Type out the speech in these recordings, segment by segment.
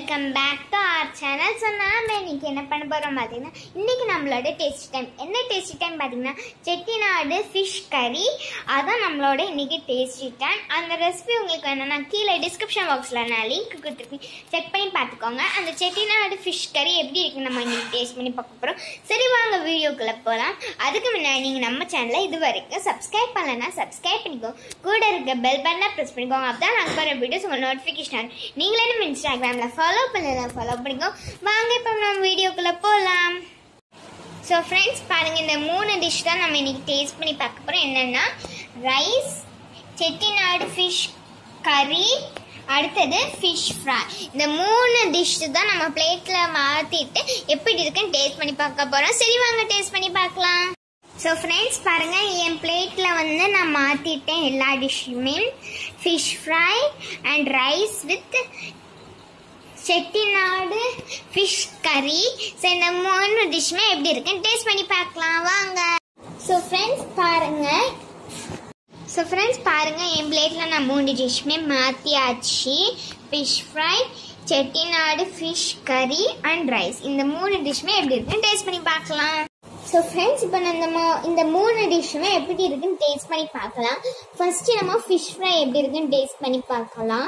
welcome back to our channel so நாம் இன்னைக்கு என்ன பண்ண போகிறோம் பார்த்தீங்கன்னா இன்னைக்கு நம்மளோட டேஸ்ட் டைம் என்ன டேஸ்ட் டைம் பார்த்தீங்கன்னா செட்டிநாடு ஃபிஷ் கறி அதான் நம்மளோட இன்னைக்கு டேஸ்ட் டைம் அந்த ரெசிபி உங்களுக்கு வேணும்னா கீழே டிஸ்கிரிப்ஷன் பாக்ஸில் நான் லிங்க் கொடுத்துருக்கேன் செக் பண்ணி பார்த்துக்கோங்க அந்த செட்டிநாடு ஃபிஷ் கறி எப்படி இருக்குன்னு நம்ம இன்னைக்கு டேஸ்ட் பண்ணி பார்க்க போகிறோம் சரி வாங்க வீடியோக்குள்ளே போகலாம் அதுக்கு முன்னாடி நீங்கள் நம்ம சேனலை இது வரைக்கும் சப்ஸ்கிரைப் பண்ணலைன்னா சப்ஸ்கிரைப் பண்ணிக்கோங்க கூட இருக்க பெல் பட்டனை ப்ரெஸ் பண்ணிக்கோங்க அப்பதான் நாங்கள் போகிற வீடியோஸ் உங்கள் நோட்டிஃபிகேஷன் நீங்களே நம்ம இன்ஸ்டாகிராமில் ஃபாலோ பண்ணலாம் ஃபாலோ பண்ணிக்கோ வாங்க இப்போ நம்ம வீடியோக்குள்ளே போகலாம் ஸோ ஃப்ரெண்ட்ஸ் பாருங்கள் இந்த மூணு டிஷ் தான் நம்ம இன்னைக்கு டேஸ்ட் பண்ணி பார்க்க போகிறோம் என்னென்னா ரைஸ் செட்டிநாடு ஃபிஷ் கறி அடுத்தது ஃபிஷ் ஃப்ரை இந்த மூணு டிஷ் தான் நம்ம பிளேட்டில் மாற்றிட்டு எப்படி இருக்குன்னு டேஸ்ட் பண்ணி பார்க்க போகிறோம் சரி வாங்க டேஸ்ட் பண்ணி பார்க்கலாம் ஸோ ஃப்ரெண்ட்ஸ் பாருங்கள் என் பிளேட்டில் வந்து நான் மாற்றிட்டேன் எல்லா டிஷ்ஷுமே fish fry and rice with Chettinad fish curry so இந்த மூணு டிஷ்ஷுமே எப்படி இருக்குன்னு டேஸ்ட் பண்ணி பார்க்கலாம் வாங்க ஸோ ஃப்ரெண்ட்ஸ் பாருங்கள் ஸோ ஃப்ரெண்ட்ஸ் பாருங்கள் என் பிளேட்டில் நான் மூணு டிஷ்ஷுமே மாற்றியாச்சு fish fry Chettinad fish curry and rice இந்த மூணு டிஷ்ஷுமே எப்படி இருக்குன்னு டேஸ்ட் பண்ணி பார்க்கலாம் ஸோ ஃப்ரெண்ட்ஸ் இப்போ நம்ம இந்த மோ- இந்த மூணு டிஷ்ஷுமே எப்படி இருக்குன்னு டேஸ்ட் பண்ணி பார்க்கலாம் ஃபர்ஸ்ட் நம்ம ஃபிஷ் ஃப்ரை எப்படி இருக்குன்னு டேஸ்ட் பண்ணி பார்க்கலாம்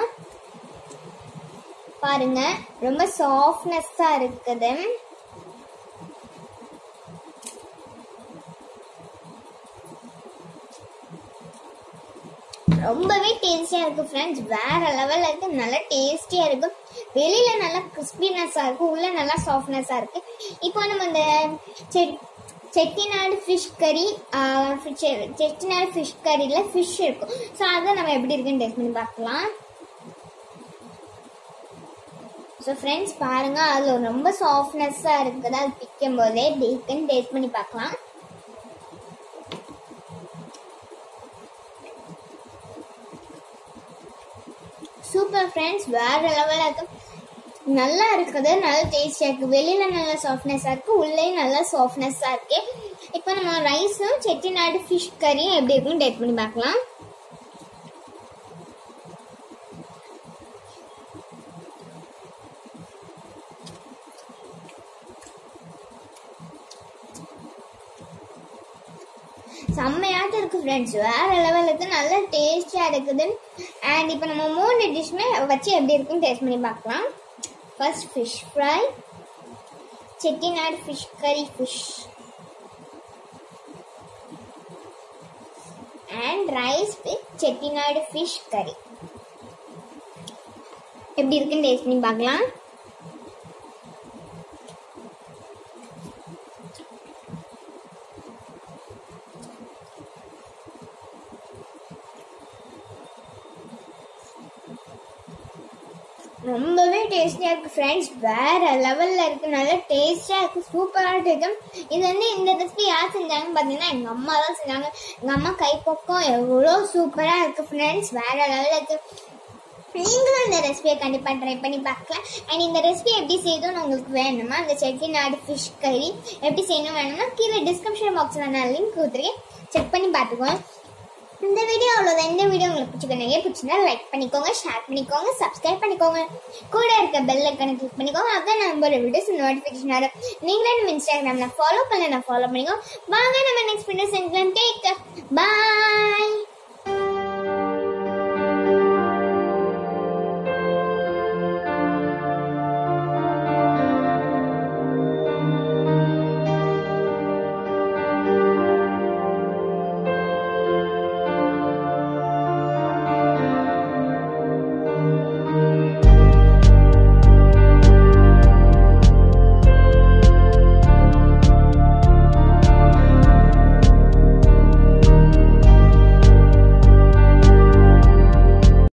பாருங்க ரொம்ப சாஃப்ட்னஸ்ஸாக இருக்குது ரொம்பவே டேஸ்டியாக இருக்குது ஃப்ரெண்ட்ஸ் வேற லெவலில் இருக்குது நல்லா டேஸ்டியாக இருக்கும் வெளியில் நல்லா கிறிஸ்பினஸ்ஸாக இருக்கும் உள்ளே நல்லா சாஃப்ட்னஸாக இருக்குது இப்போ நம்ம இந்த set Chettinad fish curry Chettinad fish கறியில் ஃபிஷ் இருக்கும் ஸோ அதை நம்ம எப்படி இருக்குன்னு டேஸ்ட் பண்ணி பார்க்கலாம் ஸோ ஃப்ரெண்ட்ஸ் பாருங்க அதில் ரொம்ப சாஃப்ட்னஸ்ஸாக இருக்குது அது பிக்கும் போதே எப்படி இருக்குன்னு டேஸ்ட் பண்ணி பார்க்கலாம் சூப்பர் ஃப்ரெண்ட்ஸ் வேற லெவலில் இருக்கு நல்லா இருக்குது நல்லா டேஸ்டியாக இருக்குது வெளியில் நல்லா சாஃப்ட்னஸாக இருக்குது உள்ளேயும் நல்லா சாஃப்ட்னஸாக இருக்கு இப்போ நம்ம ரைஸும் செட்டிநாடு ஃபிஷ் கறியும் எப்படி இருக்குன்னு டேட் பண்ணி பார்க்கலாம் செம்மையாட்டம் இருக்கு ஃப்ரெண்ட்ஸ் வேற லெவல் இருக்கு நல்லா டேஸ்டியா இருக்குது அண்ட் இப்போ நம்ம மூணு டிஷ்மே வச்சு எப்படி இருக்குன்னு டேஸ்ட் பண்ணி பார்க்கலாம் first fish fry Chettinad fish curry fish and rice with Chettinad fish curry எப்படி இருக்குன்னு டேஸ்ட் பண்ணி பார்க்கலாம் ரொம்பவே டேஸ்டியாக இருக்குது ஃப்ரெண்ட்ஸ் வேறு லெவலில் இருக்குது நல்லா டேஸ்டியாக இருக்குது சூப்பராக இருக்குது இது வந்து இந்த ரெசிபி யார் செஞ்சாங்கன்னு பார்த்தீங்கன்னா எங்கள் அம்மா தான் செஞ்சாங்க எங்கள் அம்மா கைப்பக்கம் எவ்வளோ சூப்பராக இருக்குது ஃப்ரெண்ட்ஸ் வேறு லெவலில் இருக்குது நீங்களும் இந்த ரெசிபியை கண்டிப்பாக ட்ரை பண்ணி பார்க்கலாம் அண்ட் இந்த ரெசிபி எப்படி செய்யணும்னு உங்களுக்கு வேணுமா அந்த செட்டிநாடு ஃபிஷ் கறி எப்படி செய்யணும் வேணுமா கீழே டிஸ்கிரிப்ஷன் பாக்ஸில் நான் லிங்க் கொடுத்துருக்கேன் செக் பண்ணி பார்த்துக்கோங்க இந்த வீடியோ அவ்வளோதான் இந்த வீடியோ உங்களுக்கு பிடிச்சிக்கணும் பிடிச்சிருந்தா லைக் பண்ணிக்கோங்க ஷேர் பண்ணிக்கோங்க சப்ஸ்கிரைப் பண்ணிக்கோங்க கூட இருக்க பெல் ஐக்கனை கிளிக் பண்ணிக்கோங்க அதான் நம்மளோட வீடியோஸ் நோட்டிஃபிகேஷன் வரும் நீங்களே நம்ம இன்ஸ்டாகிராமில் ஃபாலோ பண்ணல நான் ஃபாலோ பண்ணிக்கோங்க வாங்க நம்ம நெக்ஸ்ட் வீடியோ செஞ்சலாம் டேக் பாய்